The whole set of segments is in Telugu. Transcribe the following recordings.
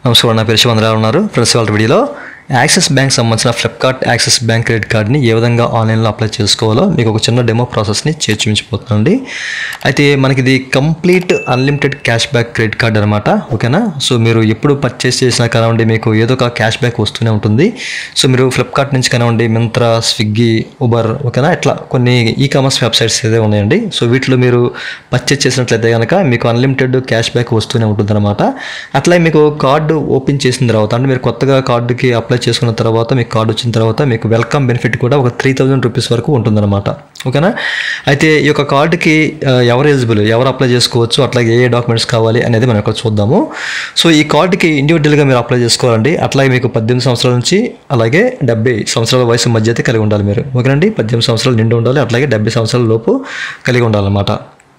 నమస్కారం నా పేరు శివంద్ర ఉన్నారు ఫ్రెండ్స్ వాళ్ళ వీడియోలో యాక్సిస్ బ్యాంక్ సంబంధించిన ఫ్లిప్కార్ట్ యాక్సిస్ బ్యాంక్ క్రెడిట్ కార్డ్ని ఏ విధంగా ఆన్లైన్లో అప్లై చేసుకోవాలో మీకు ఒక చిన్న డెమో ప్రాసెస్ని చేర్చుమించిపోతుందండి అయితే మనకి ఇది complete unlimited cash back credit card అనమాట ఓకేనా సో మీరు ఎప్పుడు పర్చేస్ చేసినా కానివ్వండి మీకు ఏదో ఒక క్యాష్ బ్యాక్ వస్తూనే ఉంటుంది సో మీరు ఫ్లిప్కార్ట్ నుంచి కానివ్వండి మింత్రా స్విగ్గీ ఉబర్ ఓకేనా ఇట్లా కొన్ని ఈ కామర్స్ వెబ్సైట్స్ ఏదో ఉన్నాయండి సో వీటిలో మీరు పర్చేస్ చేసినట్లయితే కనుక మీకు అన్లిమిటెడ్ క్యాష్ బ్యాక్ వస్తూనే ఉంటుంది అనమాట అట్లాగే మీకు కార్డు ఓపెన్ చేసిన తర్వాత అంటే మీరు కొత్తగా కార్డుకి అప్లై చేసుకున్న తర్వాత మీకు కార్డు వచ్చిన తర్వాత మీకు వెల్కమ్ బెనిఫిట్ కూడా ఒక త్రీ థౌజండ్ రూపీస్ వరకు ఉంటుందన్నమాట ఓకేనా అయితే ఈ యొక్క కార్డుకి ఆ, ఎవరు ఎలిజిబుల్ ఎవరు అప్లై చేసుకోవచ్చు అట్లాగే ఏ ఏ డాక్యుమెంట్స్ కావాలి అనేది మనం ఇక్కడ చూద్దాము సో ఈ కార్డుకి ఇండివిజువల్గా మీరు అప్లై చేసుకోవాలండి అట్లాగే మీకు పద్దెనిమిది సంవత్సరాల నుంచి అలాగే డెబ్బై సంవత్సరాల వయసు మధ్య అయితే కలిగి ఉండాలి మీరు ఓకేనండి పద్దెనిమిది సంవత్సరాలు నిండి ఉండాలి అట్లాగే డెబ్బై సంవత్సరాల లోపు కలిగి ఉండాలన్నమాట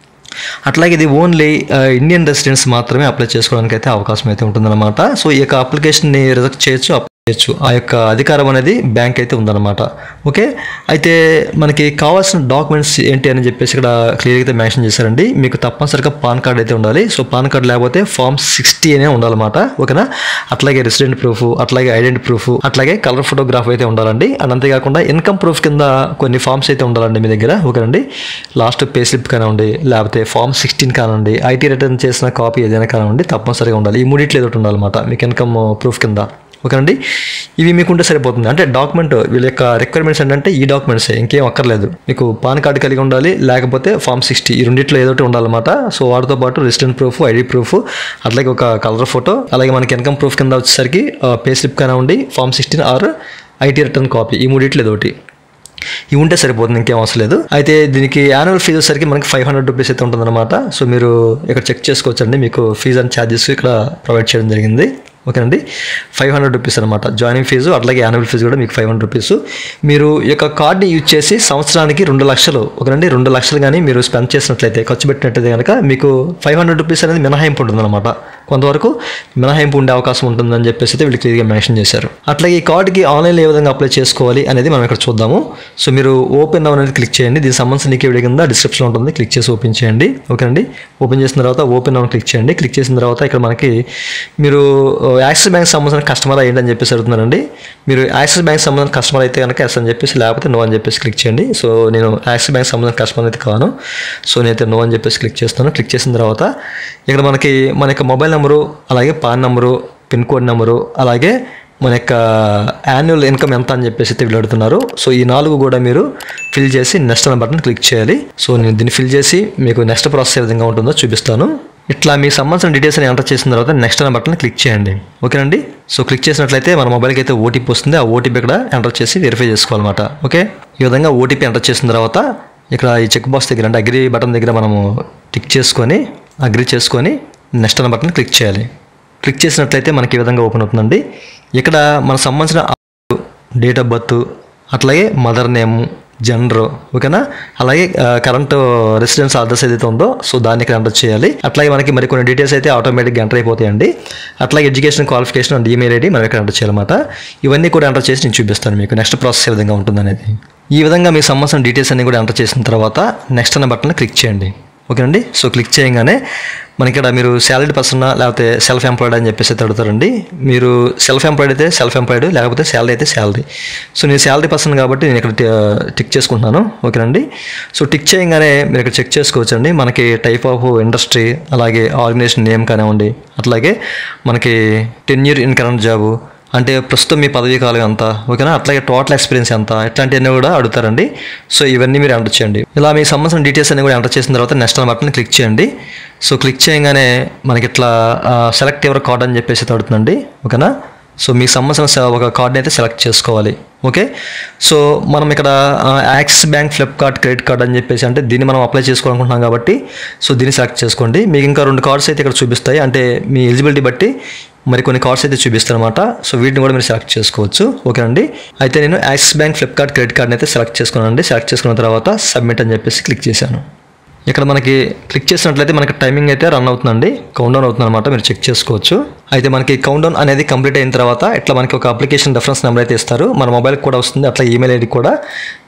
అట్లాగే ఇది ఓన్లీ ఇండియన్ రెసిడెంట్స్ మాత్రమే అప్లై చేసుకోవడానికి అయితే అవకాశం అయితే ఉంటుందన్నమాట సో ఈ యొక్క అప్లికేషన్ని రిజెక్ట్ చేయొచ్చు అప్లై చేయొచ్చు ఆ యొక్క అధికారం అనేది బ్యాంక్ అయితే ఉందన్నమాట ఓకే అయితే మనకి కావాల్సిన డాక్యుమెంట్స్ ఏంటి అని చెప్పేసి ఇక్కడ క్లియర్గా అయితే మెన్షన్ చేశారండి మీకు తప్పనిసరిగా పాన్ కార్డ్ అయితే ఉండాలి సో పాన్ కార్డ్ లేకపోతే ఫామ్ సిక్స్టీ అనే ఉండాలన్నమాట ఓకేనా అట్లాగే రెసిడెంట్ ప్రూఫ్ అట్లాగే ఐడెంటి ప్రూఫ్ అట్లాగే కలర్ ఫోటోగ్రాఫ్ అయితే ఉండాలండి అండ్ అంతేకాకుండా ఇన్కమ్ ప్రూఫ్ కింద కొన్ని ఫామ్స్ అయితే ఉండాలండి మీ దగ్గర ఓకేనండి లాస్ట్ పే స్లిప్ కానివ్వండి లేకపోతే ఫామ్ సిక్స్టీన్ కానివ్వండి ఐటీ రిటర్న్ చేసిన కాపీ ఏదైనా కానివ్వండి తప్పనిసరిగా ఉండాలి ఈ మూడిట్లో ఏదో ఒకటి ఉండాలన్నమాట మీకు ఇన్కమ్ ప్రూఫ్ కింద ఓకేనండి ఇవి మీకుంటే సరిపోతుంది అంటే డాక్యుమెంట్ వీళ్ళ యొక్క రిక్వైర్మెంట్స్ ఏంటంటే ఈ డాక్యుమెంట్స్ ఇంకేం అక్కర్లేదు మీకు పాన్ కార్డు కలిగి ఉండాలి లేకపోతే ఫామ్ సిక్స్టీ ఈ రెండిట్లో ఏదో ఒకటి ఉండాలన్నమాట సో వాటితో పాటు రెసిడెంట్ ప్రూఫ్ ఐడి ప్రూఫ్ అట్లాగే ఒక కలర్ ఫోటో అలాగే మనకి ఇన్కమ్ ప్రూఫ్ కింద వచ్చేసరికి పే స్లిప్ కానివ్వండి form sixteen or IT return copy ఈ మూడిట్లో ఏదో ఒకటి ఇవి ఉంటే సరిపోతుంది ఇంకేం అవసరం లేదు అయితే దీనికి యాన్యువల్ ఫీజు వచ్చేసరికి మనకి ఫైవ్ హండ్రెడ్ రూపీస్ అయితే ఉంటుందన్నమాట సో మీరు ఇక్కడ చెక్ చేసుకోవచ్చండి మీకు ఫీజు అండ్ ఛార్జెస్ ఇక్కడ ప్రొవైడ్ చేయడం జరిగింది ఓకేనండి ఫైవ్ హండ్రెడ్ రూపీస్ అనమాట జాయినింగ్ ఫీజు అట్లాగే యాన్యువల్ ఫీజు కూడా మీకు ఫైవ్ హండ్రెడ్ రూపీస్ మీరు ఈ యొక్క కార్డ్ని యూజ్ చేసి సంవత్సరానికి రెండు లక్షలు ఓకేనండి రెండు లక్షలు కానీ మీరు స్పెండ్ చేసినట్లయితే ఖర్చు పెట్టినట్లయితే కనుక మీకు ఫైవ్ హండ్రెడ్ రూపీస్ అనేది మినహాయింపు ఉంటుందన్నమాట కొంతవరకు మినహాయింపు ఉండే అవకాశం ఉంటుందని చెప్పేసి అయితే వీళ్ళు క్లియర్గా మెన్షన్ చేశారు అట్లాగే ఈ కార్డుకి ఆన్లైన్లో ఏ విధంగా అప్లై చేసుకోవాలి అనేది మనం ఇక్కడ చూద్దాము సో మీరు ఓపెన్ అనేది క్లిక్ చేయండి దీనికి సంబంధించిన నీకు వీడియో కింద డిస్క్రిప్షన్ ఉంటుంది క్లిక్ చేసి ఓపెన్ చేయండి ఓకేనండి ఓపెన్ చేసిన తర్వాత ఓపెన్ అని క్లిక్ చేయండి క్లిక్ చేసిన తర్వాత ఇక్కడ మనకి మీరు యాక్సిస్ బ్యాంక్ సంబంధించిన కస్టమర్ ఏంటని చెప్పేసి అడుగుతున్నారండి మీరు యాక్సిస్ బ్యాంక్ సంబంధించిన కస్టమర్ అయితే కనుక ఎస్ అని చెప్పేసి లేకపోతే నో అని చెప్పేసి క్లిక్ చేయండి సో నేను యాక్సిస్ బ్యాంక్ సంబంధించిన కస్టమర్ అయితే కాను సో నేనైతే నో అని చెప్పేసి క్లిక్ చేస్తాను క్లిక్ చేసిన తర్వాత ఇక్కడ మనకి మన యొక్క మొబైల్ నెంబరు అలాగే PAN number pin code number అలాగే మన యొక్క యాన్యువల్ ఇన్కమ్ ఎంత అని చెప్పేసి అయితే వీళ్ళు అడుగుతున్నారు సో ఈ నాలుగు కూడా మీరు ఫిల్ చేసి నెక్స్ట్ అనే బటన్ క్లిక్ చేయాలి సో నేను దీన్ని ఫిల్ చేసి మీకు నెక్స్ట్ ప్రాసెస్ ఏ విధంగా ఉంటుందో చూపిస్తాను ఇట్లా మీకు సంబంధించిన డీటెయిల్స్ అని ఎంటర్ చేసిన తర్వాత నెక్స్ట్ అనే బటన్ క్లిక్ చేయండి ఓకేనండి సో క్లిక్ చేసినట్లయితే మన మొబైల్కి అయితే ఓటీపీ వస్తుంది ఆ ఓటీపీ ఇక్కడ ఎంటర్ చేసి వెరిఫై చేసుకోవాలన్నమాట ఓకే ఈ విధంగా ఓటీపీ ఎంటర్ చేసిన తర్వాత ఇక్కడ ఈ చెక్ బాక్స్ దగ్గర అంటే అగ్రి బటన్ దగ్గర మనము టిక్ చేసుకొని అగ్రి చేసుకొని నెక్స్ట్ అనే బటన్ క్లిక్ చేయాలి క్లిక్ చేసినట్లయితే మనకి ఈ విధంగా ఓపెన్ అవుతుందండి ఇక్కడ మనకు సంబంధించిన డేట్ ఆఫ్ బర్త్ అట్లాగే మదర్ నేమ్ జెండర్ ఓకేనా అలాగే కరెంట్ రెసిడెన్స్ అడ్రస్ ఏదైతే ఉందో సో దాన్ని ఇక్కడ ఎంటర్ చేయాలి అట్లాగే మనకి మరి కొన్ని డీటెయిల్స్ అయితే ఆటోమేటిక్గా ఎంటర్ అయిపోతాయండి అట్లాగే education qualification and email ID మనం ఇక్కడ ఎంటర్ చేయాలన్నమాట ఇవన్నీ కూడా ఎంటర్ చేసి నేను చూపిస్తాను మీకు నెక్స్ట్ ప్రాసెస్ ఏ విధంగా ఉంటుంది అనేది ఈ విధంగా మీకు సంబంధించిన డీటెయిల్స్ అన్ని కూడా ఎంటర్ చేసిన తర్వాత నెక్స్ట్ అనే బటన్ క్లిక్ చేయండి ఓకేనండి సో క్లిక్ చేయగానే మనకి ఇక్కడ మీరు శాలరీ పర్సన్ లేకపోతే సెల్ఫ్ ఎంప్లాయిడ్ అని చెప్పేసి అయితే అడుగుతారండి మీరు సెల్ఫ్ ఎంప్లాయిడ్ అయితే సెల్ఫ్ ఎంప్లాయిడ్ లేకపోతే శాలరీ అయితే శాలరీ సో నేను శాలరీ పర్సన్ కాబట్టి నేను ఇక్కడ టిక్ చేసుకుంటున్నాను ఓకేనండి సో టిక్ చేయగానే మీరు ఇక్కడ చెక్ చేసుకోవచ్చండి మనకి టైప్ ఆఫ్ ఇండస్ట్రీ అలాగే ఆర్గనైజేషన్ నేమ్ కానివ్వండి అట్లాగే మనకి ten year in current job అంటే ప్రస్తుతం మీ పదవీ కాలం ఎంత ఓకేనా అట్లాగే టోటల్ ఎక్స్పీరియన్స్ ఎంత ఇట్లాంటివన్నీ కూడా అడుగుతారండి సో ఇవన్నీ మీరు ఎంటర్ చేయండి ఇలా మీకు సంబంధించిన డీటెయిల్స్ అన్ని కూడా ఎంటర్ చేసిన తర్వాత నెక్స్ట్ అనే బటన్ క్లిక్ చేయండి సో క్లిక్ చేయగానే మనకి ఇట్లా సెలెక్ట్ ఎవర్ కార్డ్ అని చెప్పేసి అయితే అడుగుతుందండి ఓకేనా సో మీకు సంబంధించిన స- ఒక కార్డ్ని అయితే సెలెక్ట్ చేసుకోవాలి ఓకే సో మనం ఇక్కడ ఆ, Axis Bank Flipkart credit card అని చెప్పేసి అంటే దీన్ని మనం అప్లై చేసుకోవాలనుకుంటున్నాం కాబట్టి సో దీన్ని సెలెక్ట్ చేసుకోండి మీకు ఇంకా రెండు కార్డ్స్ అయితే ఇక్కడ చూపిస్తాయి అంటే మీ ఎలిజిబిలిటీ బట్టి మరి కొన్ని కార్డ్స్ అయితే చూపిస్తాను అనమాట సో వీటిని కూడా మీరు సెలెక్ట్ చేసుకోవచ్చు ఓకేనండి అయితే నేను యాక్సిస్ బ్యాంక్ ఫ్లిప్కార్ట్ క్రెడిట్ కార్డ్ని అయితే సెలెక్ట్ చేసుకున్నానండి సెలెక్ట్ చేసుకున్న తర్వాత సబ్మిట్ అని చెప్పేసి క్లిక్ చేశాను ఇక్కడ మనకి క్లిక్ చేసినట్లయితే మనకి టైమింగ్ అయితే రన్ అవుతుందండి కౌంట్ డౌన్ అవుతుంది అనమాట మీరు చెక్ చేసుకోవచ్చు అయితే మనకి కౌంట్ డౌన్ అనేది కంప్లీట్ అయిన తర్వాత ఇట్లా మనకి ఒక అప్లికేషన్ రెఫరెన్స్ నెంబర్ అయితే ఇస్తారు మన మొబైల్కి కూడా వస్తుంది అట్లా ఈమెయిల్ ఐడి కూడా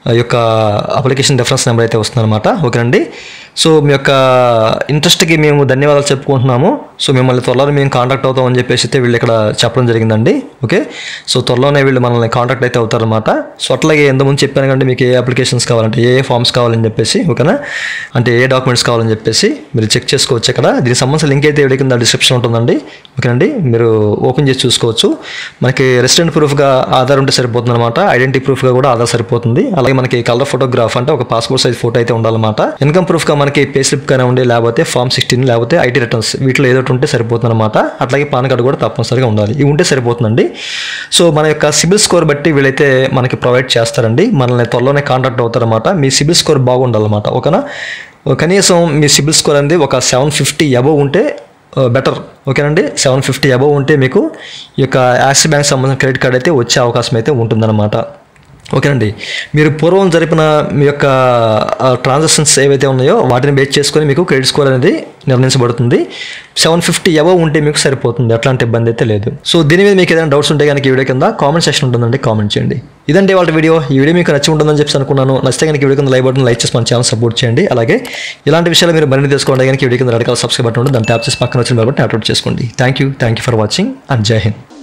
ఆ యొక్క అప్లికేషన్ రెఫరెన్స్ నెంబర్ అయితే వస్తుందన్నమాట ఓకేనండి సో మీ యొక్క ఇంట్రెస్ట్కి మేము ధన్యవాదాలు చెప్పుకుంటున్నాము సో మిమ్మల్ని త్వరలో మేము కాంటాక్ట్ అవుతామని చెప్పేసి అయితే వీళ్ళు ఇక్కడ చెప్పడం జరిగిందండి ఓకే సో త్వరలోనే వీళ్ళు మనల్ని కాంటాక్ట్ అయితే అవుతారనమాట సో అట్లాగే ఎంతమంది చెప్పాను కంటే మీకు ఏ అప్లికేషన్స్ కావాలంటే ఏ ఏ ఫామ్స్ కావాలని చెప్పేసి ఓకేనా అంటే ఏ డాక్యుమెంట్స్ కావాలని చెప్పేసి మీరు చెక్ చేసుకోవచ్చు ఇక్కడ దీనికి సంబంధించిన లింక్ అయితే వీడియో కింద డిస్క్రిప్షన్ ఉంటుందండి ఓకేనండి మీరు ఓపెన్ చేసి చూసుకోవచ్చు మనకి రెసిడెంట్ ప్రూఫ్గా ఆధార్ ఉంటే సరిపోతుంది అనమాట ఐడెంటిటీ ప్రూఫ్గా కూడా ఆధార్ సరిపోతుంది అలాగే మనకి కలర్ ఫోటోగ్రాఫ్ అంటే ఒక పాస్పోర్ట్ సైజ్ ఫోటో అయితే ఉండాలన్నమాట ఇన్కమ్ ప్రూఫ్గా మనకి పే స్లిప్ కానీ ఉండి లేకపోతే ఫామ్ సిక్స్టీన్ లేకపోతే ఐటీ రిటర్న్స్ వీటిలో ఏదో ఒకటి ఉంటే సరిపోతుంది అనమాట అట్లాగే పాన్ కార్డు కూడా తప్పనిసరిగా ఉండాలి ఇవి ఉంటే సరిపోతుందండి సో మన యొక్క సిబిల్ స్కోర్ బట్టి వీళ్ళైతే మనకి ప్రొవైడ్ చేస్తారండి మనల్ని త్వరలోనే కాంటాక్ట్ అవుతారన్నమాట మీ సిబిల్ స్కోర్ బాగుండాలన్నమాట ఓకేనా కనీసం మీ సిబిల్ స్కోర్ అనేది ఒక సెవెన్ ఫిఫ్టీ అబవ్ ఉంటే బెటర్ ఓకేనండి సెవెన్ ఫిఫ్టీ అబవ్ ఉంటే మీకు ఈ యొక్క యాక్సిస్ బ్యాంక్ సంబంధించిన క్రెడిట్ కార్డ్ అయితే వచ్చే అవకాశం అయితే ఉంటుందన్నమాట ఓకేనండి మీరు పూర్వం జరిపిన మీ యొక్క ట్రాన్సాక్షన్స్ ఏవైతే ఉన్నాయో వాటిని బేస్ చేసుకొని మీకు క్రెడిట్ స్కోర్ అనేది నిర్ణయించబడుతుంది సెవెన్ ఫిఫ్టీ అబవ్ ఉంటే మీకు సరిపోతుంది ఎట్లాంటి ఇబ్బంది అయితే లేదు సో దీని మీద మీకు ఏదైనా డౌట్స్ ఉంటే కనుక ఈ వీడియో కింద కామెంట్ సెక్షన్ ఉంటుందండి కామెంట్ చేయండి ఇదండి వాళ్ళ వీడియో ఈ వీడియో మీకు నచ్చి ఉంటుందని చెప్పి అనుకున్నాను నచ్చితే కనుక ఈ వీడియో కింద లైక్ బటన్ లైక్ చేసి మన ఛానల్ సపోర్ట్ చేయండి అలాగే ఇలాంటి విషయాలు మీరు మరిన్ని తెలుసుకోండి కనుక ఈ వీడియో కింద రకాల సబ్స్క్రైబ్ బటన్ ఉంటుంది దాన్ని ట్యాప్ చేసి పక్కన వచ్చిన బట్టి ట్యాప్ చేసుకోండి thank you thank you for watching and Jai Hind